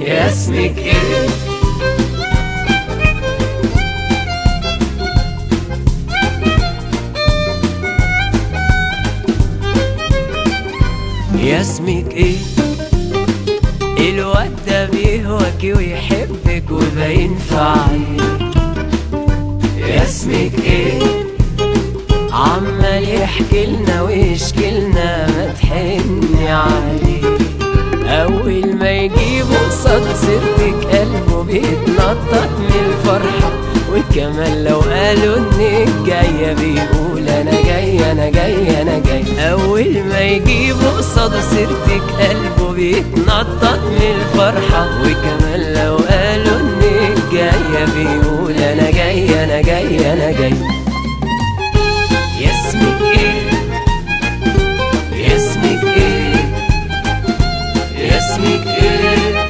يا اسمك ايه يا اسمك ايه الواد ده بيهواكي ويحبك وباين في عينيك يا اسمك ايه عمال يحكي لنا ويشكي لنا ما تحني عليه اول ما يجيب قصاد سيرتك قلبه بيتنطط من الفرحه وكمان لو قالوا انك جايه بيقول انا جاي انا جاي انا جاي اول ما يجيب قصاد سيرتك قلبه بيتنطط من الفرحه وكمان لو قالوا انك جايه بيقول انا جاي انا جاي انا جاي يا اسمك ايه يا اسمك ايه يا اسمك ايه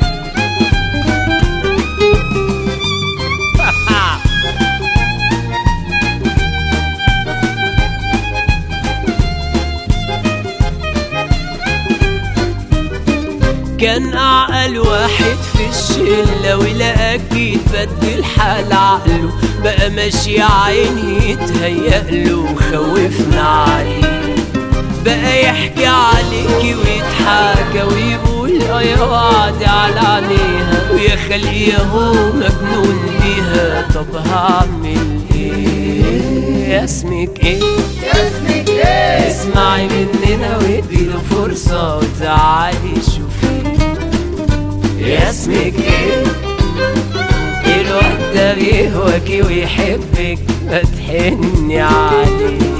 كان أعقل واحد في الشلة ولقاك يتبدل حال عقله بقى ماشي عيني يتهيأله وخوفنا عليه بقى يحكي عليكي ويضحك ويقول اه يا وعدي على عينيها ويا خلقي اهو مجنون بيها طب هعمل ايه يا اسمك ايه يا اسمك ايه اسمعي مننا واديله فرصة وتعالي شوفي يا اسمك ايه الواد ده بيهواكي ويحبك ما تحني عليه